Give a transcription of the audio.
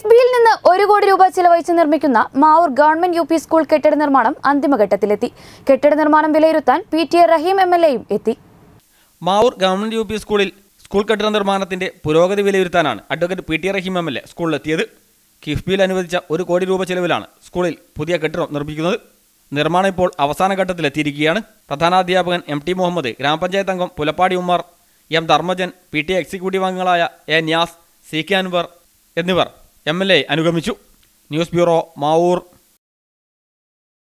കിഫ്ബിയിൽ നിന്ന് ഒരു കോടി രൂപ ചിലവഴിച്ച് നിർമ്മിക്കുന്ന Mavoor government U P school കെട്ടിട നിർമ്മാണം അന്തിമഘട്ടത്തിലെത്തി കെട്ടിട നിർമ്മാണം വിലയിരുത്താൻ P T A Rahim M L എയും എത്തി മാവൂർ ഗവൺമെന്റ് യു പി സ്കൂളിൽ സ്കൂൾ കെട്ടിട നിർമ്മാണത്തിന്റെ പുരോഗതി വിലയിരുത്താനാണ് advocate P T Rahim M L A സ്കൂളിലെത്തിയത് കിഫ്ബിയിൽ അനുവദിച്ച ഒരു കോടി രൂപ ചെലവിലാണ് സ്കൂളിൽ പുതിയ കെട്ടിടം നിർമ്മിക്കുന്നത് നിർമ്മാണം ഇപ്പോൾ അവസാന ഘട്ടത്തിലെത്തിയിരിക്കുകയാണ് പ്രധാനാധ്യാപകൻ എം ടി മുഹമ്മദ് ഗ്രാമപഞ്ചായത്ത് അംഗം Pulappadi Ummer M Dharmajan P T A executive അംഗങ്ങളായ A Nyas C K Anwar എന്നിവർ എം എൽ എ അനുഗമിച്ചു ന്യൂസ് ബ്യൂറോ മാവൂർ